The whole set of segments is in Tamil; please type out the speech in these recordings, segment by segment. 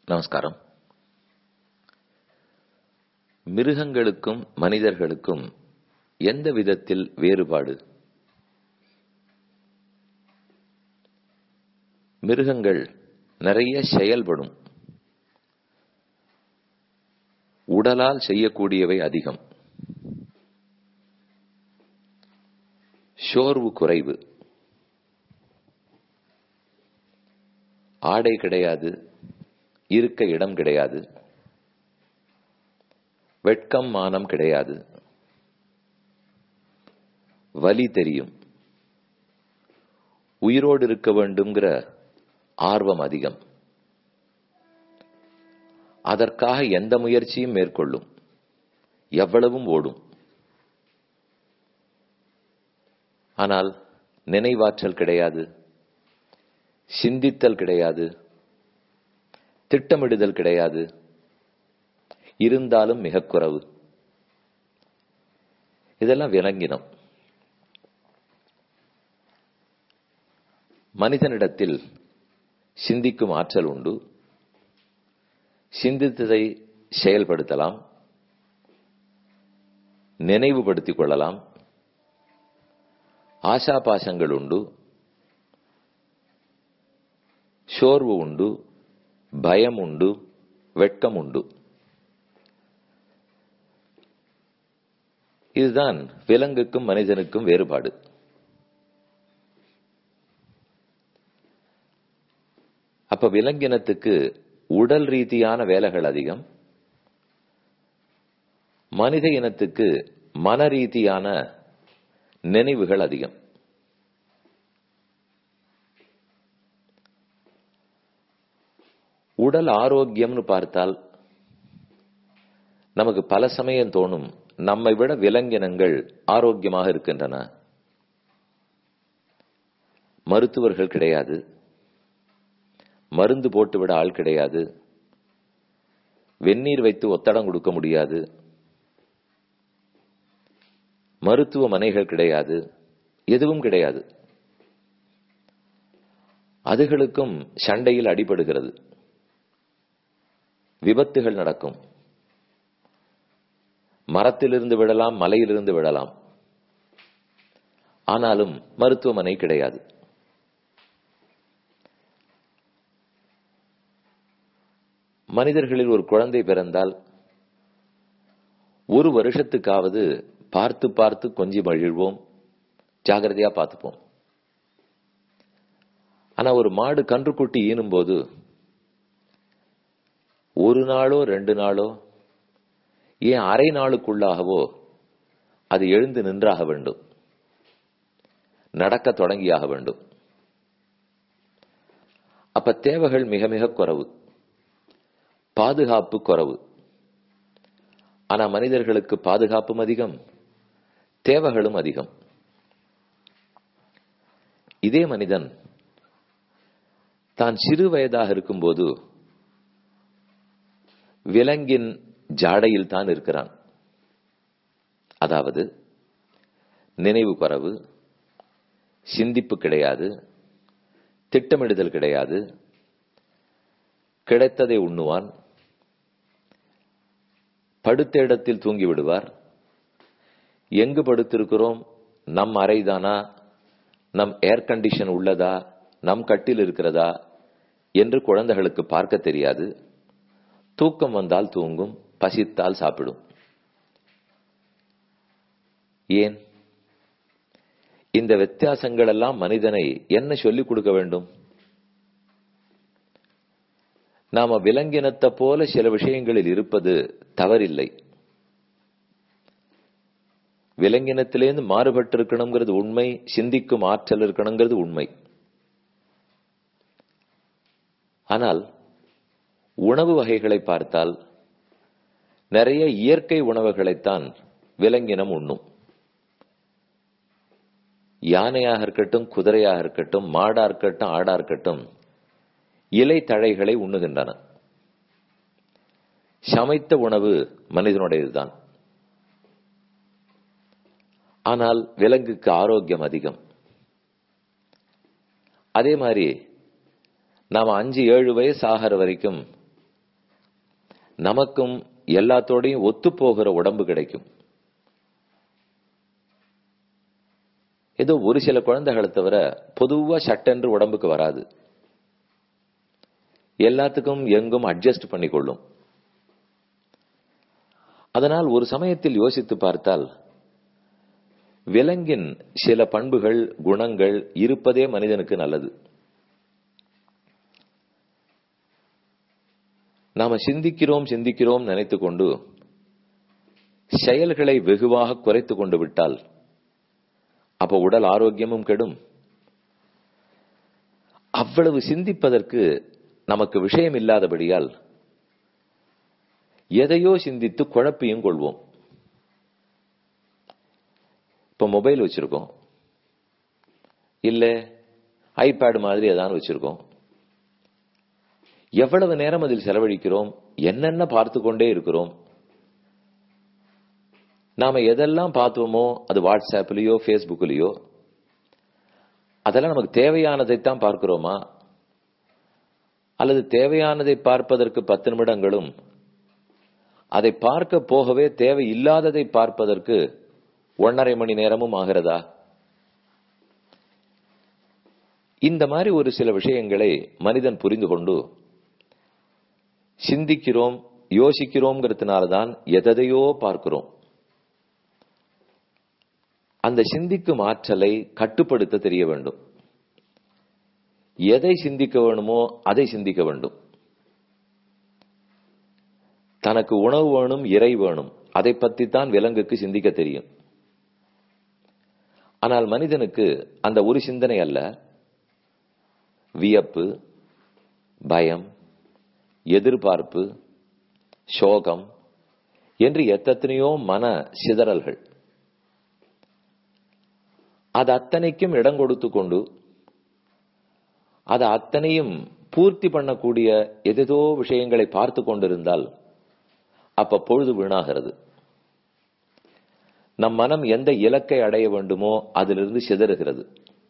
நமஸ்காரம் மிருகங்களுக்கும் மனிதர்களுக்கும் எந்த விதத்தில் வேறுபாடு மிருகங்கள் நிறைய செயல்படும் உடலால் செய்யக்கூடியவை அதிகம் சோர்வு குறைவு ஆடை கிடையாது இருக்க இடம் கிடையாது வெட்கம் மானம் கிடையாது வலி தெரியும் உயிரோடு இருக்க வேண்டும்ங்கிற ஆர்வம் அதிகம் அதற்காக எந்த முயற்சியும் மேற்கொள்ளும் எவ்வளவும் ஓடும் ஆனால் நினைவாற்றல் கிடையாது சிந்தித்தல் கிடையாது திட்டமிடுதல் கிடையாது இருந்தாலும் மிக குறைவு இதெல்லாம் விளங்கினம் மனிதனிடத்தில் சிந்திக்கும் ஆற்றல் உண்டு சிந்தித்ததை செயல்படுத்தலாம் நினைவுபடுத்திக் கொள்ளலாம் ஆசாபாசங்கள் உண்டு சோர்வு உண்டு பயம் உண்டு வெட்கம் உண்டு இதுதான் விலங்குக்கும் மனிதனுக்கும் வேறுபாடு அப்ப விலங்கினத்துக்கு உடல் ரீதியான வேலைகள் அதிகம் மனித இனத்துக்கு மன ரீதியான நினைவுகள் அதிகம் உடல் ஆரோக்கியம்னு பார்த்தால் நமக்கு பல சமயம் தோணும் நம்மை விட விலங்கினங்கள் ஆரோக்கியமாக இருக்கின்றன மருத்துவர்கள் கிடையாது மருந்து போட்டுவிட ஆள் கிடையாது வெந்நீர் வைத்து ஒத்தடம் கொடுக்க முடியாது மருத்துவமனைகள் கிடையாது எதுவும் கிடையாது அதுகளுக்கும் சண்டையில் அடிபடுகிறது விபத்துகள் நடக்கும் மரத்திலிருந்து விடலாம் மலையிலிருந்து விடலாம் ஆனாலும் மருத்துவமனை கிடையாது மனிதர்களில் ஒரு குழந்தை பிறந்தால் ஒரு வருஷத்துக்காவது பார்த்து பார்த்து கொஞ்சி மகிழ்வோம் ஜாகிரதையா பார்த்துப்போம் ஆனா ஒரு மாடு கன்றுக்குட்டி ஈனும் போது ஒரு நாளோ ரெண்டு நாளோ ஏன் அரை நாளுக்குள்ளாகவோ அது எழுந்து நின்றாக வேண்டும் நடக்க தொடங்கியாக வேண்டும் அப்ப தேவைகள் மிக மிக குறைவு பாதுகாப்பு குறைவு ஆனா மனிதர்களுக்கு பாதுகாப்பும் அதிகம் தேவைகளும் அதிகம் இதே மனிதன் தான் சிறு வயதாக இருக்கும்போது விலங்கின் ஜாடையில் தான் இருக்கிறான் அதாவது நினைவு குறைவு சிந்திப்பு கிடையாது திட்டமிடுதல் கிடையாது கிடைத்ததை உண்ணுவான் படுத்த இடத்தில் தூங்கி விடுவார் எங்கு படுத்திருக்கிறோம் நம் அறைதானா நம் ஏர் கண்டிஷன் உள்ளதா நம் கட்டில் இருக்கிறதா என்று குழந்தைகளுக்கு பார்க்க தெரியாது தூக்கம் வந்தால் தூங்கும் பசித்தால் சாப்பிடும் ஏன் இந்த வித்தியாசங்கள் எல்லாம் மனிதனை என்ன சொல்லிக் கொடுக்க வேண்டும் நாம விலங்கினத்தை போல சில விஷயங்களில் இருப்பது தவறில்லை விலங்கினத்திலேருந்து மாறுபட்டு இருக்கணுங்கிறது உண்மை சிந்திக்கும் ஆற்றல் இருக்கணுங்கிறது உண்மை ஆனால் உணவு வகைகளை பார்த்தால் நிறைய இயற்கை உணவுகளைத்தான் விலங்கினம் உண்ணும் யானையாக இருக்கட்டும் குதிரையாக இருக்கட்டும் மாடா இருக்கட்டும் ஆடா இருக்கட்டும் இலை தழைகளை உண்ணுகின்றன சமைத்த உணவு மனிதனுடையதுதான் ஆனால் விலங்குக்கு ஆரோக்கியம் அதிகம் அதே மாதிரி நாம அஞ்சு ஏழு வயசு ஆகிற வரைக்கும் நமக்கும் எல்லாத்தோடையும் ஒத்து போகிற உடம்பு கிடைக்கும் ஏதோ ஒரு சில குழந்தைகளை தவிர பொதுவா சட்டென்று உடம்புக்கு வராது எல்லாத்துக்கும் எங்கும் அட்ஜஸ்ட் பண்ணிக்கொள்ளும் அதனால் ஒரு சமயத்தில் யோசித்து பார்த்தால் விலங்கின் சில பண்புகள் குணங்கள் இருப்பதே மனிதனுக்கு நல்லது நாம சிந்திக்கிறோம் சிந்திக்கிறோம் நினைத்துக் கொண்டு செயல்களை வெகுவாக குறைத்து கொண்டு விட்டால் அப்ப உடல் ஆரோக்கியமும் கெடும் அவ்வளவு சிந்திப்பதற்கு நமக்கு விஷயம் இல்லாதபடியால் எதையோ சிந்தித்து குழப்பியும் கொள்வோம் இப்ப மொபைல் வச்சிருக்கோம் இல்ல ஐபேட் மாதிரி ஏதாவது வச்சிருக்கோம் எவ்வளவு நேரம் அதில் செலவழிக்கிறோம் என்னென்ன பார்த்து கொண்டே இருக்கிறோம் நாம எதெல்லாம் பார்த்தோமோ அது வாட்ஸ்அப்லயோ ஃபேஸ்புக்லயோ அதெல்லாம் நமக்கு தேவையானதைத்தான் பார்க்கிறோமா அல்லது தேவையானதை பார்ப்பதற்கு பத்து நிமிடங்களும் அதை பார்க்க போகவே தேவை இல்லாததை பார்ப்பதற்கு ஒன்னரை மணி நேரமும் ஆகிறதா இந்த மாதிரி ஒரு சில விஷயங்களை மனிதன் புரிந்து கொண்டு சிந்திக்கிறோம் யோசிக்கிறோம்ங்கிறதுனாலதான் எதையோ பார்க்கிறோம் அந்த சிந்திக்கும் ஆற்றலை கட்டுப்படுத்த தெரிய வேண்டும் எதை சிந்திக்க வேணுமோ அதை சிந்திக்க வேண்டும் தனக்கு உணவு வேணும் இறை வேணும் அதை பத்தி தான் விலங்குக்கு சிந்திக்க தெரியும் ஆனால் மனிதனுக்கு அந்த ஒரு சிந்தனை அல்ல வியப்பு பயம் எதிர்பார்ப்பு சோகம் என்று எத்தனையோ மன சிதறல்கள் அது அத்தனைக்கும் இடம் கொடுத்து கொண்டு அது அத்தனையும் பூர்த்தி பண்ணக்கூடிய எதேதோ விஷயங்களை பார்த்து கொண்டிருந்தால் அப்ப பொழுது வீணாகிறது நம் மனம் எந்த இலக்கை அடைய வேண்டுமோ அதிலிருந்து சிதறுகிறது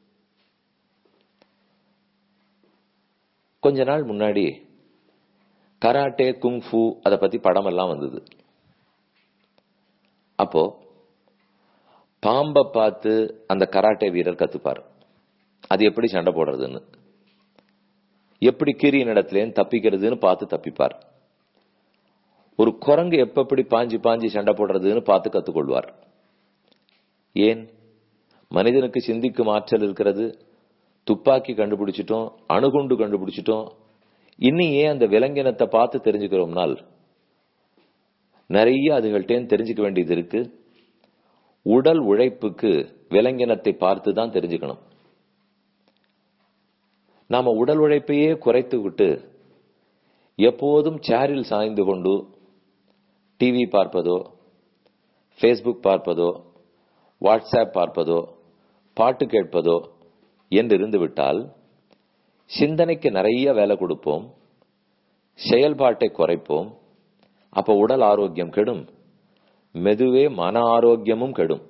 கொஞ்ச நாள் முன்னாடி கராட்டே குங்ஃபு அதை பத்தி படம் எல்லாம் வந்தது அப்போ பாம்பை பார்த்து அந்த கராட்டே வீரர் கத்துப்பார் அது எப்படி சண்டை போடுறதுன்னு எப்படி கீரியின் இடத்துலேருந்து தப்பிக்கிறதுன்னு பார்த்து தப்பிப்பார் ஒரு குரங்கு எப்ப எப்படி பாஞ்சு பாஞ்சு சண்டை போடுறதுன்னு பார்த்து கத்துக்கொள்வார் ஏன் மனிதனுக்கு சிந்திக்கும் ஆற்றல் இருக்கிறது துப்பாக்கி கண்டுபிடிச்சிட்டோம் அணுகுண்டு கண்டுபிடிச்சிட்டோம் இன்னும் ஏன் அந்த விலங்கினத்தை பார்த்து தெரிஞ்சுக்கிறோம்னால் நிறைய அதுகள்கிட்ட தெரிஞ்சுக்க வேண்டியது இருக்கு உடல் உழைப்புக்கு விலங்கினத்தை பார்த்து தான் தெரிஞ்சுக்கணும் நாம உடல் உழைப்பையே குறைத்து விட்டு எப்போதும் சேரில் சாய்ந்து கொண்டு டிவி பார்ப்பதோ ஃபேஸ்புக் பார்ப்பதோ வாட்ஸ்அப் பார்ப்பதோ பாட்டு கேட்பதோ என்று இருந்து விட்டால் சிந்தனைக்கு நிறைய வேலை கொடுப்போம் செயல்பாட்டை குறைப்போம் அப்ப உடல் ஆரோக்கியம் கெடும் மெதுவே மன ஆரோக்கியமும் கெடும்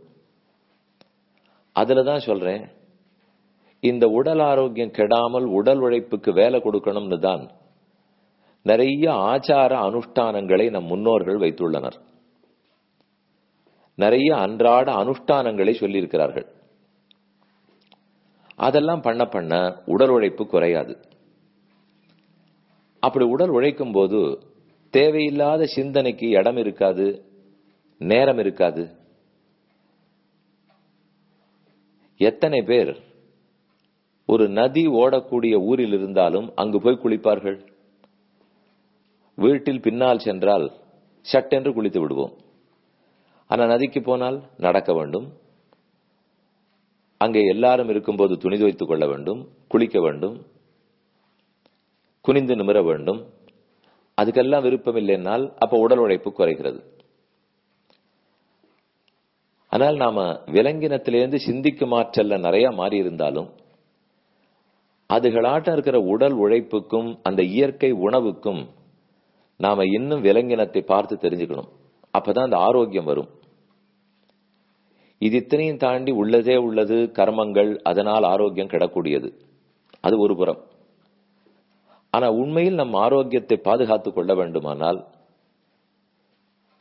அதுல தான் சொல்றேன் இந்த உடல் ஆரோக்கியம் கெடாமல் உடல் உழைப்புக்கு வேலை கொடுக்கணும்னு தான் நிறைய ஆச்சார அனுஷ்டானங்களை நம் முன்னோர்கள் வைத்துள்ளனர் நிறைய அன்றாட அனுஷ்டானங்களை சொல்லியிருக்கிறார்கள் அதெல்லாம் பண்ண பண்ண உடல் உழைப்பு குறையாது அப்படி உடல் உழைக்கும் போது தேவையில்லாத சிந்தனைக்கு இடம் இருக்காது நேரம் இருக்காது எத்தனை பேர் ஒரு நதி ஓடக்கூடிய ஊரில் இருந்தாலும் அங்கு போய் குளிப்பார்கள் வீட்டில் பின்னால் சென்றால் சட்டென்று குளித்து விடுவோம் ஆனா நதிக்கு போனால் நடக்க வேண்டும் அங்கே எல்லாரும் இருக்கும்போது துணி துவைத்துக் கொள்ள வேண்டும் குளிக்க வேண்டும் குனிந்து நிமிர வேண்டும் அதுக்கெல்லாம் விருப்பம் இல்லைன்னால் அப்ப உடல் உழைப்பு குறைகிறது ஆனால் நாம விலங்கினத்திலேருந்து சிந்திக்கும் ஆற்றல்ல நிறைய மாறி இருந்தாலும் அதுகளாட்டம் இருக்கிற உடல் உழைப்புக்கும் அந்த இயற்கை உணவுக்கும் நாம இன்னும் விலங்கினத்தை பார்த்து தெரிஞ்சுக்கணும் அப்பதான் அந்த ஆரோக்கியம் வரும் இது இத்தனையும் தாண்டி உள்ளதே உள்ளது கர்மங்கள் அதனால் ஆரோக்கியம் கிடக்கூடியது அது ஒரு புறம் ஆனா உண்மையில் நம் ஆரோக்கியத்தை பாதுகாத்துக் கொள்ள வேண்டுமானால்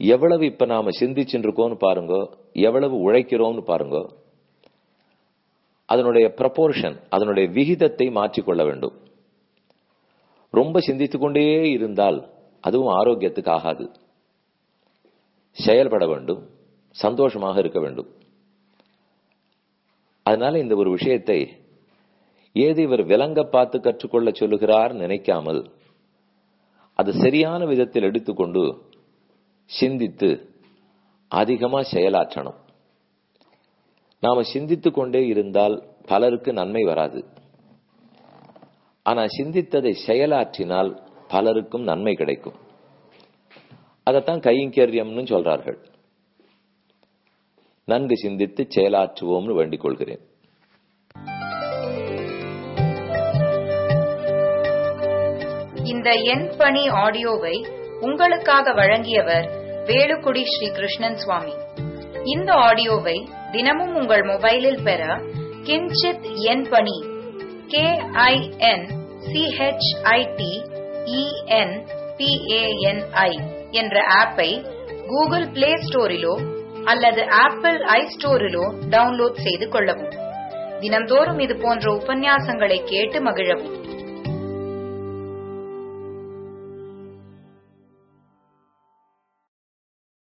எவ்வளவு இப்ப நாம சிந்திச்சுட்டு இருக்கோம்னு பாருங்க எவ்வளவு உழைக்கிறோம்னு பாருங்க அதனுடைய ப்ரப்போர்ஷன் அதனுடைய விகிதத்தை மாற்றிக்கொள்ள வேண்டும் ரொம்ப சிந்தித்துக் கொண்டே இருந்தால் அதுவும் ஆரோக்கியத்துக்கு ஆகாது செயல்பட வேண்டும் சந்தோஷமாக இருக்க வேண்டும் அதனால இந்த ஒரு விஷயத்தை ஏது இவர் விலங்க பார்த்து கற்றுக்கொள்ள சொல்லுகிறார் நினைக்காமல் அது சரியான விதத்தில் எடுத்துக்கொண்டு சிந்தித்து அதிகமா செயலாற்றணும் நாம சிந்தித்துக் கொண்டே இருந்தால் பலருக்கு நன்மை வராது ஆனா சிந்தித்ததை செயலாற்றினால் பலருக்கும் நன்மை கிடைக்கும் அதைத்தான் கைங்கரியம்னு சொல்றார்கள் நன்கு சிந்தித்து செயலாற்றுவோம்னு வேண்டிக் கொள்கிறேன் இந்த என் பணி ஆடியோவை உங்களுக்காக வழங்கியவர் வேலுக்குடி ஸ்ரீ கிருஷ்ணன் சுவாமி இந்த ஆடியோவை தினமும் உங்கள் மொபைலில் பெற கிஞ்சித் என் பணி கே ஐ என் சிஹெச்ஐடி இஎன் பிஏஎன்ஐ என்ற ஆப்பை கூகுள் பிளே ஸ்டோரிலோ அல்லது ஆப்பிள் ஐ ஸ்டோரிலோ டவுன்லோட் செய்து கொள்ளவும் தினம்தோறும் இது போன்ற உபன்யாசங்களை கேட்டு மகிழவும்